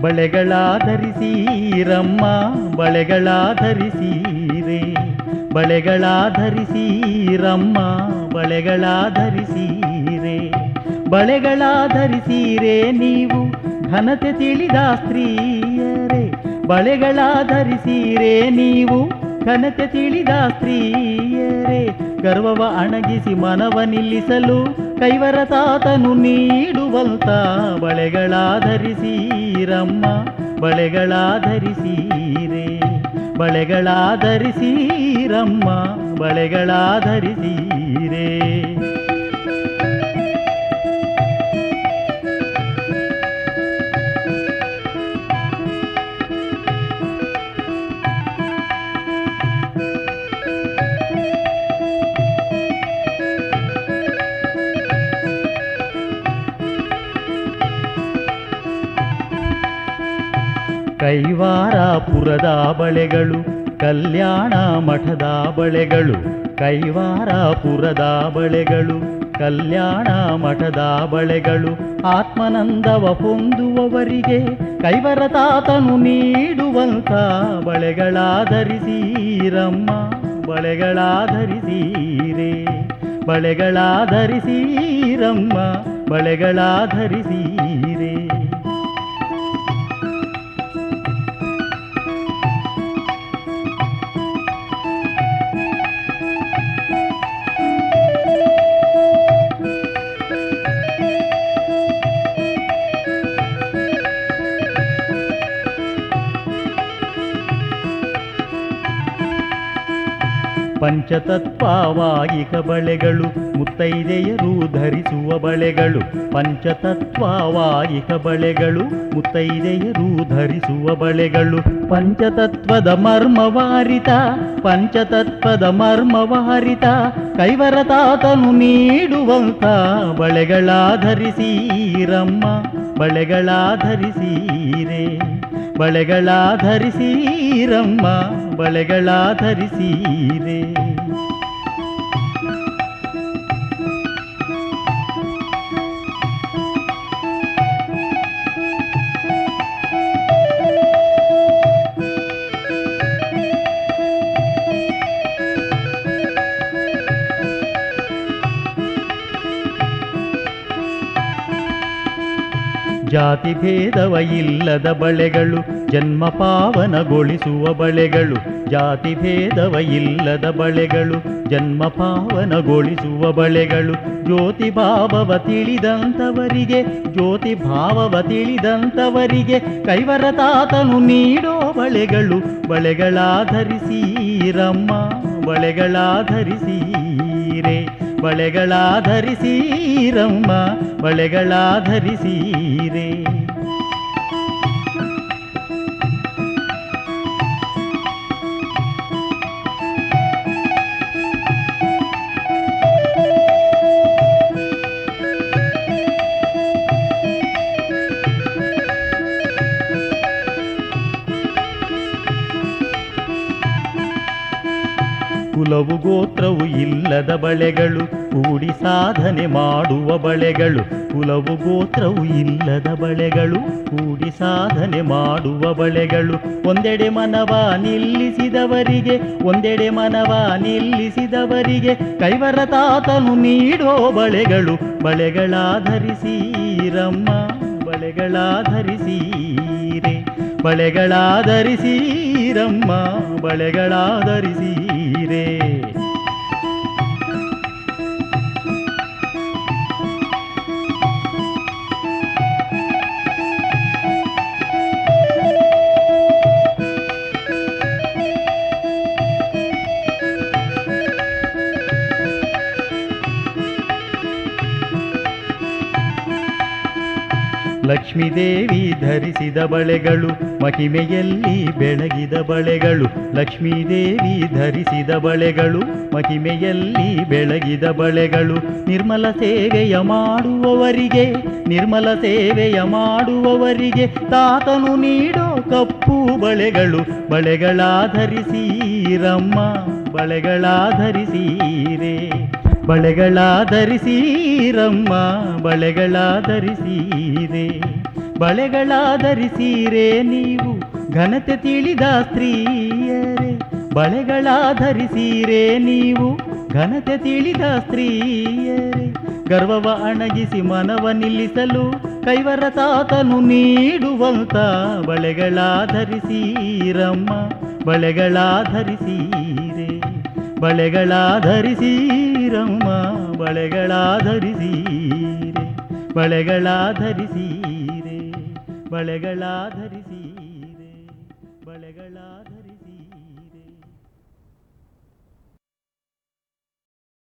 ಬಳೆಗಳಾಧರಿಸೀರಮ್ಮ ಬಳೆಗಳಾಧರಿಸೀರೆ ಬಳೆಗಳಾಧರಿಸೀರಮ್ಮ ಬಳೆಗಳಾಧರಿಸೀರೆ ಬಳೆಗಳಾಧರಿಸೀರೆ ನೀವು ಘನತೆ ತಿಳಿದ ಸ್ತ್ರೀಯರೇ ಬಳೆಗಳಾಧರಿಸೀರೆ ನೀವು ಘನತೆ ತಿಳಿದ ಸ್ತ್ರೀಯರೇ ಗರ್ವವ ಅಣಗಿಸಿ ಮನವ ನಿಲ್ಲಿಸಲು ಕೈವರ ತಾತನು ನೀಡುವಂತ ಬಳೆಗಳಾಧರಿಸೀರಮ್ಮ ಬಳೆಗಳಾಧರಿಸೀರೆ ಬಳೆಗಳಾಧರಿಸೀರಮ್ಮ ಬಳೆಗಳಾಧರಿಸೀರೆ ಕೈವಾರಪುರದ ಬಳೆಗಳು ಕಲ್ಯಾಣ ಮಠದ ಬಳೆಗಳು ಕೈವಾರಪುರದ ಬಳೆಗಳು ಕಲ್ಯಾಣ ಮಠದ ಬಳೆಗಳು ಆತ್ಮನಂದವ ಹೊಂದುವವರಿಗೆ ಕೈವರ ತಾತನು ನೀಡುವಂತ ಬಳೆಗಳಾಧರಿಸೀರಮ್ಮ ಬಳೆಗಳಾಧರಿಸೀರೆ ಬಳೆಗಳಾಧರಿಸೀರಮ್ಮ ಬಳೆಗಳಾಧರಿಸೀರೆ ಪಂಚತತ್ವವಾಗಿಕ ಬಳೆಗಳು ಮುತ್ತೈದೆಯರು ಧರಿಸುವ ಬಳೆಗಳು ಪಂಚತತ್ವವಾಗಿಕ ಬಳೆಗಳು ಮುತ್ತೈದೆಯರು ಧರಿಸುವ ಬಳೆಗಳು ಪಂಚತತ್ವದ ಮರ್ಮವಾರಿತ ಪಂಚತತ್ವದ ಮರ್ಮವಾರಿತ ಕೈವರ ತಾತನು ನೀಡುವಂತ ಬಳೆಗಳಾಧರಿಸೀರಮ್ಮ ಬಳೆಗಳಾಧರಿಸೀರೆ ಬಳೆಗಳಾಧರಿಸೀರಮ್ಮ ಬಳೆಗಳಾಧರಿಸೀರೆ ಜಾತಿ ಭೇದವ ಇಲ್ಲದ ಬಳೆಗಳು ಜನ್ಮ ಪಾವನಗೊಳಿಸುವ ಬಳೆಗಳು ಜಾತಿ ಭೇದವ ಇಲ್ಲದ ಬಳೆಗಳು ಜನ್ಮ ಪಾವನಗೊಳಿಸುವ ಬಳೆಗಳು ಜ್ಯೋತಿ ಭಾವವ ತಿಳಿದಂಥವರಿಗೆ ಜ್ಯೋತಿ ಭಾವವ ತಿಳಿದಂಥವರಿಗೆ ಕೈವರ ತಾತನು ನೀಡೋ ಬಳೆಗಳು ಬಳೆಗಳಾಧರಿಸೀರಮ್ಮ ಬಳೆಗಳಾಧರಿಸೀರೆ ಬಳೆಗಳಾಧರಿಸೀರಮ್ಮ ಬಳೆಗಳಾಧರಿಸೀರೆ ಕುಲವು ಗೋತ್ರವು ಇಲ್ಲದ ಬಳೆಗಳು ಕೂಡಿ ಸಾಧನೆ ಮಾಡುವ ಬಳೆಗಳು ಕುಲವು ಗೋತ್ರವು ಇಲ್ಲದ ಬಳೆಗಳು ಕೂಡಿ ಸಾಧನೆ ಮಾಡುವ ಬಳೆಗಳು ಒಂದೆಡೆ ಮನವ ನಿಲ್ಲಿಸಿದವರಿಗೆ ಒಂದೆಡೆ ಮನವ ನಿಲ್ಲಿಸಿದವರಿಗೆ ಕೈವರ ತಾತನು ನೀಡೋ ಬಳೆಗಳು ಬಳೆಗಳಾಧರಿಸೀರಮ್ಮ ಬಳೆಗಳಾಧರಿಸೀರೆ ಬಳೆಗಳಾಧರಿಸೀರಮ್ಮ ಬಳೆಗಳಾಧರಿಸೀರೆ ಲಕ್ಷ್ಮೀದೇವಿ ಧರಿಸಿದ ಬಳೆಗಳು ಮಹಿಮೆಯಲ್ಲಿ ಬೆಳಗಿದ ಬಳೆಗಳು ಲಕ್ಷ್ಮೀದೇವಿ ಧರಿಸಿದ ಬಳೆಗಳು ಮಹಿಮೆಯಲ್ಲಿ ಬೆಳಗಿದ ಬಳೆಗಳು ನಿರ್ಮಲ ಸೇವೆಯ ಮಾಡುವವರಿಗೆ ನಿರ್ಮಲ ಸೇವೆಯ ಮಾಡುವವರಿಗೆ ತಾತನು ನೀಡೋ ಕಪ್ಪು ಬಳೆಗಳು ಬಳೆಗಳಾಧರಿಸೀರಮ್ಮ ಬಳೆಗಳಾಧರಿಸೀರೆ ಬಳೆಗಳಾಧರಿಸೀರಮ್ಮ ಬಳೆಗಳಾಧರಿಸೀರೆ ಬಳೆಗಳಾಧರಿಸೀರೆ ನೀವು ಘನತೆ ತಿಳಿದ ಸ್ತ್ರೀಯರೇ ಬಳೆಗಳಾಧರಿಸೀರೆ ನೀವು ಘನತೆ ತಿಳಿದ ಸ್ತ್ರೀಯರೇ ಗರ್ವವ ಅಣಗಿಸಿ ಮನವ ನಿಲ್ಲಿಸಲು ಕೈವರ ತಾತನು ನೀಡುವಂತ ಬಳೆಗಳಾಧರಿಸೀರಮ್ಮ ಬಳೆಗಳಾಧರಿಸೀರೆ ಬಳೆಗಳಾಧರಿಸೀರಮ್ಮ ಬಳೆಗಳಾಧರಿಸೀರೆ ಬಳೆಗಳಾಧರಿಸೀರೆ ಬಳೆಗಳಾಧರಿಸಿ